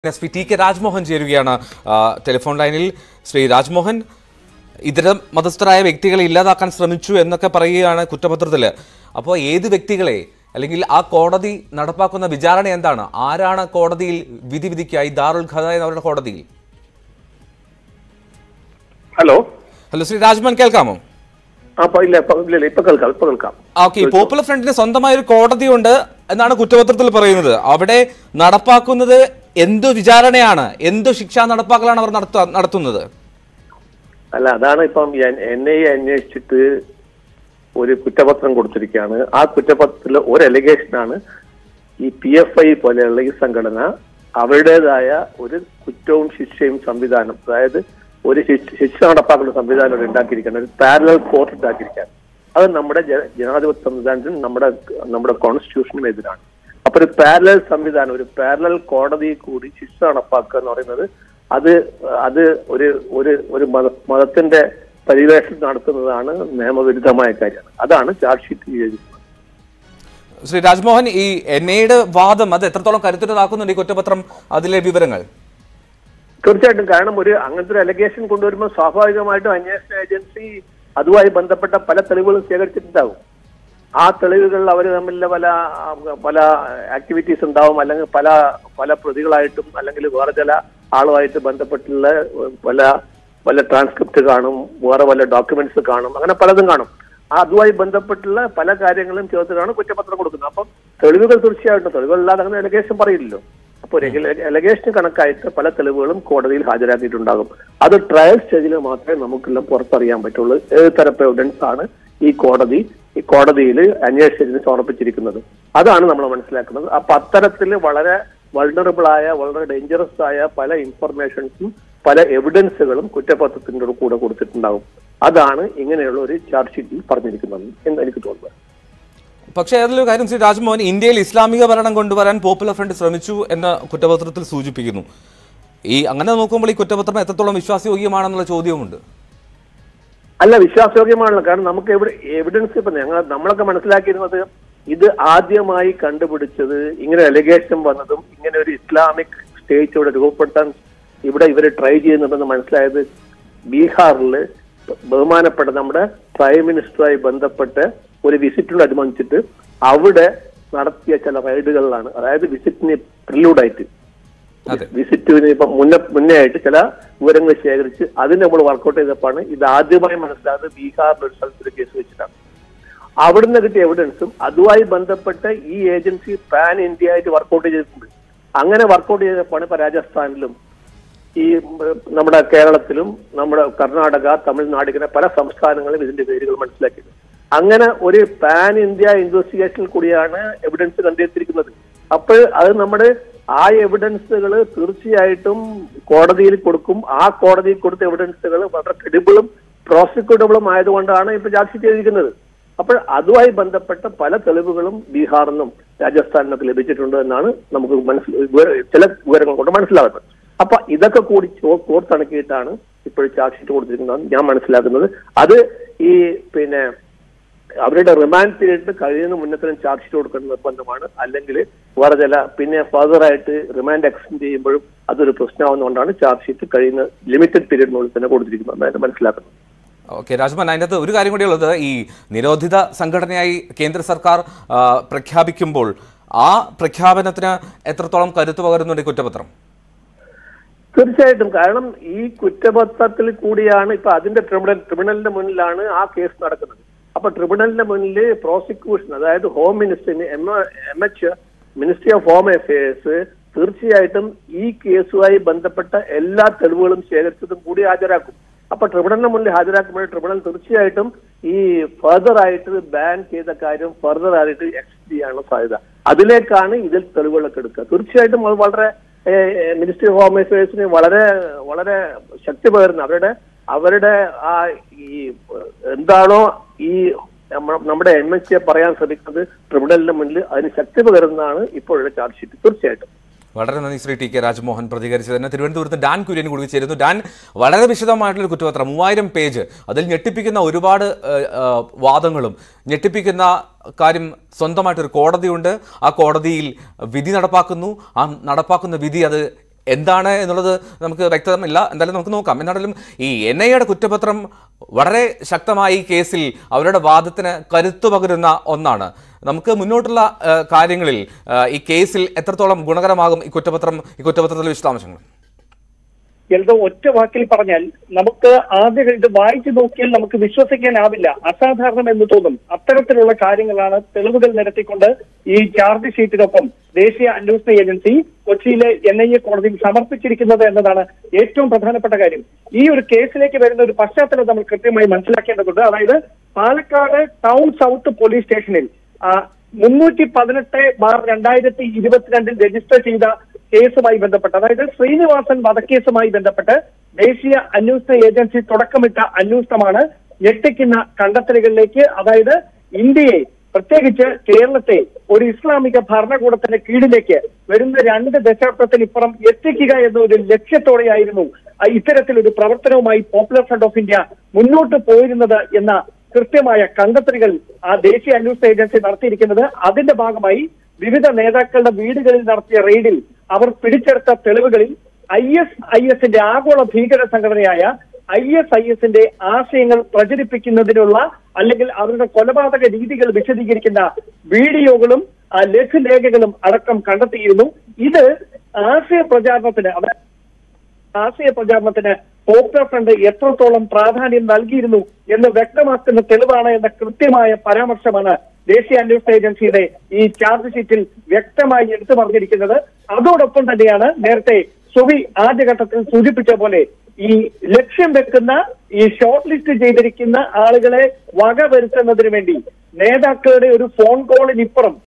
S P T K Rajmohan ചേരുകയാണ് ആ, telephone ലൈനിൽ ശ്രീ രാജ്മോഹൻ ഇതര മതസ്ഥരായ വ്യക്തികളെ ഇല്ലാതാക്കാൻ ശ്രമിച്ചു എന്നൊക്കെ പറയുകയാണ് കുറ്റപത്രത്തിൽ അപ്പോൾ ഏത് വ്യക്തികളെ അല്ലെങ്കിൽ ആ കോടതി നടപ്പാക്കുന്ന വിചാരണ എന്താണ് ആരാണ് കോടതിയിൽ വിധി വിധിക്കുക ഈ ദാറുൽ ഖദ എന്നവരുടെ കോടതിയിൽ ഹലോ ഹലോ ശ്രീ രാജ്മോഹൻ കേൾക്കാമോ ആ ഇപ്പൊ ഇല്ല ഇപ്പൊ ഇല്ല ഇല്ല, ഇപ്പൊ കേൾക്കാം ഇപ്പൊ കേൾക്കാം ഓക്കെ പോപ്പുലർ ഫ്രണ്ടിന് സ്വന്തമായ ഒരു കോടതിയുണ്ട് എന്നാണ് കുറ്റപത്രത്തിൽ പറയുന്നത് അവിടെ നടപ്പാക്കുന്നത് എന്തു വിചാരണയാണ് എന്തു ശിക്ഷാ നടപ്പാക്കലാണ് അവർ നടത്ത നടത്തുന്നത് അല്ല അതാണ് ഇപ്പം എൻ ഐ എ അന്വേഷിച്ചിട്ട് ഒരു കുറ്റപത്രം കൊടുത്തിരിക്കുകയാണ് ആ കുറ്റപത്രത്തിൽ ഒരു അലിഗേഷനാണ് ഈ പി എഫ് ഐ പോലെയുള്ള ഈ സംഘടന അവരുടേതായ ഒരു കുറ്റവും ശിക്ഷയും സംവിധാനം അതായത് ഒരു ശിക്ഷ ശിക്ഷ നടപ്പാക്കുന്ന സംവിധാനം ഇവിടെ ഉണ്ടാക്കിയിരിക്കുകയാണ് ഒരു പാരലൽ കോർട്ട് ഉണ്ടാക്കിയിരിക്കുകയാണ് അത് നമ്മുടെ ജ- ജനാധിപത്യ സംവിധാനത്തിനും നമ്മുടെ നമ്മുടെ കോൺസ്റ്റിറ്റ്യൂഷനും എതിരാണ് അപ്പൊ ഒരു പാരലൽ സംവിധാനം ഒരു പാരലൽ കോടതി കൂടി ശിക്ഷ നടപ്പാക്കുക എന്ന് പറയുന്നത് അത് അത് ഒരു ഒരു ഒരു മത മതത്തിന്റെ പരിവേഷം നടത്തുന്നതാണ് നിയമവിരുദ്ധമായ കാര്യമാണ് അതാണ് ചാർജ് ഷീറ്റ് ചെയ്തിരിക്കുന്നത് ശ്രീ രാജ്മോഹൻ ഈ എൻ ഐയുടെ വാദം അത് എത്രത്തോളം കരുത്തുറ്റതാക്കുന്നുണ്ട് ഈ കുറ്റപത്രം അതിലെ വിവരങ്ങൾ തീർച്ചയായിട്ടും കാരണം ഒരു അങ്ങനത്തെ ഒരു അലഗേഷൻ കൊണ്ടുവരുമ്പോൾ സ്വാഭാവികമായിട്ടും അന്വേഷണ ഏജൻസി അതുമായി ബന്ധപ്പെട്ട പല തെളിവുകളും ശേഖരിച്ചിട്ടുണ്ടാകും ആ തെളിവുകൾ അവർ തമ്മിലുള്ള പല ആ, പല ആക്ടിവിറ്റീസ് ഉണ്ടാവും അല്ലെങ്കിൽ പല പല പ്രതികളായിട്ടും അല്ലെങ്കിൽ വേറെ ചില ആളുമായിട്ട് ബന്ധപ്പെട്ടുള്ള പല പല ട്രാൻസ്ക്രിപ്റ്റ് കാണും വേറെ പല ഡോക്യുമെന്റ്സ് കാണും അങ്ങനെ പലതും കാണും ആ അതുമായി ബന്ധപ്പെട്ടുള്ള പല കാര്യങ്ങളും ചേർത്തിട്ടാണ് കുറ്റപത്രം കൊടുക്കുന്നത് അപ്പം തെളിവുകൾ തീർച്ചയായിട്ടും തെളിവുകളില്ലാതെ അങ്ങനെ അലഗേഷൻ പറയില്ലല്ലോ അപ്പോൾ എലഗേഷന് കണക്കായിട്ട് പല തെളിവുകളും കോടതിയിൽ ഹാജരാക്കിയിട്ടുണ്ടാകും അത് ട്രയൽ സ്റ്റേജിൽ മാത്രമേ നമുക്കെല്ലാം പുറത്തറിയാൻ പറ്റുള്ളൂ ഏത് തരപ്പ് എവിഡൻസ് ആണ് ഈ കോടതി ഈ കോടതിയിൽ അന്വേഷണത്തിന് സമർപ്പിച്ചിരിക്കുന്നത് അതാണ് നമ്മൾ മനസ്സിലാക്കുന്നത് അപ്പൊ അത്തരത്തിൽ വളരെ വൾണറബിൾ ആയ വളരെ ഡേഞ്ചറസ് ആയ പല ഇൻഫർമേഷൻസും പല എവിഡൻസുകളും കുറ്റപത്രത്തിന്റെ കൂടെ കൊടുത്തിട്ടുണ്ടാകും അതാണ് ഇങ്ങനെയുള്ള ഒരു ചാർജ് ഷീറ്റിൽ പറഞ്ഞിരിക്കുന്നത് എന്ന് എനിക്ക് തോന്നുന്നത് പക്ഷേ അതിലൊരു കാര്യം ശ്രീ രാജ്മോഹൻ ഇന്ത്യയിൽ ഇസ്ലാമിക ഭരണം കൊണ്ടുവരാൻ പോപ്പുലർ ഫ്രണ്ട് ശ്രമിച്ചു എന്ന കുറ്റപത്രത്തിൽ സൂചിപ്പിക്കുന്നു ഈ അങ്ങനെ നോക്കുമ്പോൾ ഈ കുറ്റപത്രം എത്രത്തോളം വിശ്വാസയോഗ്യമാണെന്നുള്ള ചോദ്യവുമുണ്ട് അല്ല വിശ്വാസയോഗ്യമാണല്ലോ കാരണം നമുക്ക് എവിടെ എവിഡൻസ് ഇപ്പൊ ഞങ്ങൾ നമ്മളൊക്കെ മനസ്സിലാക്കിയിരുന്നത് ഇത് ആദ്യമായി കണ്ടുപിടിച്ചത് ഇങ്ങനെ എലിഗേഷൻ വന്നതും ഇങ്ങനെ ഒരു ഇസ്ലാമിക് സ്റ്റേറ്റ് ഇവിടെ രൂപപ്പെടുത്താൻ ഇവിടെ ഇവർ ട്രൈ ചെയ്യുന്നുണ്ടെന്ന് മനസ്സിലായത് ബീഹാറിൽ ബഹുമാനപ്പെട്ട നമ്മുടെ പ്രൈം മിനിസ്റ്ററുമായി ബന്ധപ്പെട്ട് ഒരു വിസിറ്റിനോടനുബന്ധിച്ചിട്ട് അവിടെ നടത്തിയ ചില റൈഡുകളിലാണ് അതായത് വിസിറ്റിന് പ്രിലൂഡായിട്ട് അതെ വിസിറ്റിന് ഇപ്പൊ മുന്നേ മുന്നേ ആയിട്ട് ചില വിവരങ്ങൾ ശേഖരിച്ച് അതിന് നമ്മൾ വർക്കൗട്ട് ചെയ്തപ്പോഴാണ് ഇത് ആദ്യമായി മനസ്സിലാകുന്നത് ബീഹാറിൽ ഒരു സ്ഥലത്തൊരു കേസ് വെച്ചിട്ടാണ് അവിടുന്ന് കിട്ടിയ എവിഡൻസും അതുമായി ബന്ധപ്പെട്ട് ഈ ഏജൻസി പാൻ ഇന്ത്യ ആയിട്ട് വർക്കൗട്ട് ചെയ്തിട്ടുണ്ട് അങ്ങനെ വർക്കൗട്ട് ചെയ്തപ്പോഴാണ് ഇപ്പൊ രാജസ്ഥാനിലും ഈ ഉം, നമ്മുടെ കേരളത്തിലും നമ്മുടെ കർണാടക തമിഴ്നാട് ഇങ്ങനെ പല സംസ്ഥാനങ്ങളിലും ഇതിന്റെ പേരുകൾ മനസ്സിലാക്കിയത് അങ്ങനെ ഒരു പാൻ ഇന്ത്യ ഇൻവെസ്റ്റിഗേഷനിൽ കൂടിയാണ് എവിഡൻസ് കണ്ടെത്തിയിരിക്കുന്നത് അപ്പോൾ അത് നമ്മുടെ ആ എവിഡൻസുകൾ തീർച്ചയായിട്ടും കോടതിയിൽ കൊടുക്കും ആ കോടതിയിൽ കൊടുത്ത എവിഡൻസുകൾ വളരെ ക്രെഡിബിളും പ്രോസിക്യൂട്ടബിളും ആയതുകൊണ്ടാണ് ഇപ്പൊ ചാർജ് ഷീറ്റ് ചെയ്തിരിക്കുന്നത് അപ്പോൾ അതുമായി ബന്ധപ്പെട്ട പല തെളിവുകളും ബീഹാറിൽ നിന്നും രാജസ്ഥാനിൽ നിന്നൊക്കെ ലഭിച്ചിട്ടുണ്ട് എന്നാണ് നമുക്ക് മനസ്സിൽ വിവര- ചില വിവരങ്ങൾ കൊണ്ട് മനസ്സിലാകുന്നത് അപ്പൊ ഇതൊക്കെ കൂടി ചോ- കോർത്തിണക്കിയിട്ടാണ് ഇപ്പോൾ ചാർജ് ഷീറ്റ് കൊടുത്തിരിക്കുന്നത് ഞാൻ മനസ്സിലാക്കുന്നത് അത് ഈ പിന്നെ അവരുടെ റിമാൻഡ് പീരീഡ് കഴിയുന്ന മുന്നേ ചാർജ് ഷീറ്റ് കൊടുക്കേണ്ട നിർബന്ധമാണ് അല്ലെങ്കിൽ വേറെ ചില പിന്നെ ഫർദർ ആയിട്ട് റിമാൻഡ് എക്സ്റ്റെൻഡ് ചെയ്യുമ്പോഴും അതൊരു പ്രശ്നമാവുന്നതുകൊണ്ടാണ് ചാർജ് ഷീറ്റ് കഴിയുന്ന ലിമിറ്റഡ് പീരീഡിനുള്ളിൽ തന്നെ കൊടുത്തിരിക്കുന്നത് എന്നാണ് മനസ്സിലാക്കുന്നത് ഓക്കെ രാജ്മോഹൻ അതിൻ്റെ അകത്ത് ഒരു കാര്യം കൂടിയുള്ളത് ഈ നിരോധിത സംഘടനയായി കേന്ദ്ര സർക്കാർ ആ, പ്രഖ്യാപിക്കുമ്പോൾ ആ പ്രഖ്യാപനത്തിന് എത്രത്തോളം കരുത്ത് പകരുന്നുണ്ട് ഈ കുറ്റപത്രം തീർച്ചയായിട്ടും കാരണം ഈ കുറ്റപത്രത്തിൽ കൂടിയാണ് ഇപ്പൊ അതിന്റെ ട്രിബ്യൂണൽ ട്രിബ്യൂണലിന്റെ മുന്നിലാണ് ആ കേസ് നടക്കുന്നത് അപ്പൊ ട്രിബ്യൂണലിന്റെ മുന്നിൽ പ്രോസിക്യൂഷൻ അതായത് ഹോം മിനിസ്റ്ററിന് M M H ministry of home affairs തീർച്ചയായിട്ടും ഈ കേസുമായി ബന്ധപ്പെട്ട എല്ലാ തെളിവുകളും ശേഖരിച്ചതും കൂടി ഹാജരാക്കും അപ്പൊ ട്രിബ്യൂണലിന് മുന്നിൽ ഹാജരാക്കുമ്പോൾ ട്രിബ്യൂണൽ തീർച്ചയായിട്ടും ഈ ഫർദർ ആയിട്ട് ബാൻ ചെയ്ത കാര്യം ഫർദർ ആയിട്ട് എക്സ്റ്റെൻഡ് ചെയ്യാനുള്ള സാധ്യത അതിലേക്കാണ് ഇതിൽ തെളിവുകളൊക്കെ എടുക്കുക തീർച്ചയായിട്ടും അത് വളരെ മിനിസ്ട്രി ഓഫ് ഹോം അഫയേഴ്സിന് വളരെ വളരെ ശക്തി പകരുന്ന അവരുടെ അവരുടെ ആ ഈ എന്താണോ ഈ നമ്മ- നമ്മുടെ എം എച്ച് പറയാൻ ശ്രമിക്കുന്നത് ട്രിബ്യൂണലിന്റെ മുന്നിൽ അതിന് ശക്തി പകരുന്നതാണ് ഇപ്പോഴുള്ള ചാർജ് ഷീറ്റ് തീർച്ചയായിട്ടും വളരെ നന്ദി ശ്രീ ടി കെ രാജ്മോഹൻ പ്രതികരിച്ചതിന് തിരുവനന്തപുരത്ത് ഡാൻ കുര്യൻ കൂടി ചേരുന്നു ഡാൻ വളരെ വിശദമായിട്ടുള്ള ഒരു കുറ്റപത്രം മൂവായിരം പേജ് അതിൽ ഞെട്ടിപ്പിക്കുന്ന ഒരുപാട് ഏഹ്, ഏഹ്, വാദങ്ങളും ഞെട്ടിപ്പിക്കുന്ന കാര്യം സ്വന്തമായിട്ടൊരു കോടതിയുണ്ട് ആ കോടതിയിൽ വിധി നടപ്പാക്കുന്നു ആ നടപ്പാക്കുന്ന വിധി അത് എന്താണ് എന്നുള്ളത് നമുക്ക് വ്യക്തമില്ല എന്തായാലും നമുക്ക് നോക്കാം എന്നാണെങ്കിലും ഈ എൻ ഐ എയുടെ കുറ്റപത്രം വളരെ ശക്തമായി ഈ കേസിൽ അവരുടെ വാദത്തിന് കരുത്തു പകരുന്ന ഒന്നാണ് നമുക്ക് മുന്നോട്ടുള്ള ആ, കാര്യങ്ങളിൽ ആ, ഈ കേസിൽ എത്രത്തോളം ഗുണകരമാകും ഈ കുറ്റപത്രം ഈ കുറ്റപത്രത്തിലെ വിശദാംശങ്ങൾ എന്തോ ഒറ്റ വാക്കിൽ പറഞ്ഞാൽ നമുക്ക് ആദ്യം ഇത് വായിച്ചു നോക്കിയാൽ നമുക്ക് വിശ്വസിക്കാനാവില്ല അസാധാരണം എന്ന് തോന്നും അത്തരത്തിലുള്ള കാര്യങ്ങളാണ് തെളിവുകൾ നിരത്തിക്കൊണ്ട് ഈ ചാർജ് ഷീറ്റിനൊപ്പം ദേശീയ അന്വേഷണ ഏജൻസി കൊച്ചിയിലെ എൻ ഐ എ കോടതിയിൽ സമർപ്പിച്ചിരിക്കുന്നത് എന്നതാണ് ഏറ്റവും പ്രധാനപ്പെട്ട കാര്യം ഈ ഒരു കേസിലേക്ക് വരുന്ന ഒരു പശ്ചാത്തലം നമ്മൾ കൃത്യമായി മനസ്സിലാക്കേണ്ടതുണ്ട് അതായത് പാലക്കാട് ടൗൺ സൗത്ത് പോലീസ് സ്റ്റേഷനിൽ മുന്നൂറ്റി പതിനെട്ട് ബാർ രണ്ടായിരത്തി ഇരുപത്തിരണ്ടിൽ രജിസ്റ്റർ ചെയ്ത കേസുമായി ബന്ധപ്പെട്ട് അതായത് ശ്രീനിവാസൻ വധക്കേസുമായി ബന്ധപ്പെട്ട് ദേശീയ അന്വേഷണ ഏജൻസി തുടക്കമിട്ട അന്വേഷണമാണ് ഞെട്ടിക്കുന്ന കണ്ടെത്തലുകളിലേക്ക് അതായത് ഇന്ത്യയെ പ്രത്യേകിച്ച് കേരളത്തെ ഒരു ഇസ്ലാമിക ഭരണകൂടത്തിന്റെ കീഴിലേക്ക് വരുന്ന രണ്ട് ദശാബ്ദത്തിനിപ്പുറം എത്തിക്കുക എന്ന ഒരു ലക്ഷ്യത്തോടെയായിരുന്നു ആ ഇത്തരത്തിലൊരു പ്രവർത്തനവുമായി പോപ്പുലർ ഫ്രണ്ട് ഓഫ് ഇന്ത്യ മുന്നോട്ട് പോയിരുന്നത് എന്ന കൃത്യമായ കണ്ടെത്തലുകൾ ആ ദേശീയ അന്വേഷണ ഏജൻസി നടത്തിയിരിക്കുന്നത് അതിന്റെ ഭാഗമായി വിവിധ നേതാക്കളുടെ വീടുകളിൽ നടത്തിയ റെയ്ഡിൽ അവർ പിടിച്ചെടുത്ത തെളിവുകളിൽ ഐ എസ് ഐ എസിന്റെ ആഗോള ഭീകര സംഘടനയായ ഐ എസ് ഐ എസിന്റെ ആശയങ്ങൾ പ്രചരിപ്പിക്കുന്നതിനുള്ള അല്ലെങ്കിൽ അവരുടെ കൊലപാതക രീതികൾ വിശദീകരിക്കുന്ന വീഡിയോകളും ആ ലഘുലേഖകളും അടക്കം കണ്ടെത്തിയിരുന്നു ഇത് ആശയ പ്രചാരണത്തിന് അതായത് ആശയ പ്രചാരണത്തിന് പോപ്പുലർ ഫ്രണ്ട് എത്രത്തോളം പ്രാധാന്യം നൽകിയിരുന്നു എന്ന് വ്യക്തമാക്കുന്ന തെളിവാണ് എന്ന കൃത്യമായ പരാമർശമാണ് ദേശീയ അന്വേഷണ ഏജൻസിയുടെ ഈ ചാർജ് ഷീറ്റിൽ വ്യക്തമായി എടുത്തു പറഞ്ഞിരിക്കുന്നത് അതോടൊപ്പം തന്നെയാണ് നേരത്തെ സുവി ആദ്യഘട്ടത്തിൽ സൂചിപ്പിച്ച പോലെ ഈ ലക്ഷ്യം വെക്കുന്ന ഈ ഷോർട്ട് ലിസ്റ്റ് ചെയ്തിരിക്കുന്ന ആളുകളെ വകവരുത്തുന്നതിന് വേണ്ടി നേതാക്കളുടെ ഒരു ഫോൺ കോളിനിപ്പുറം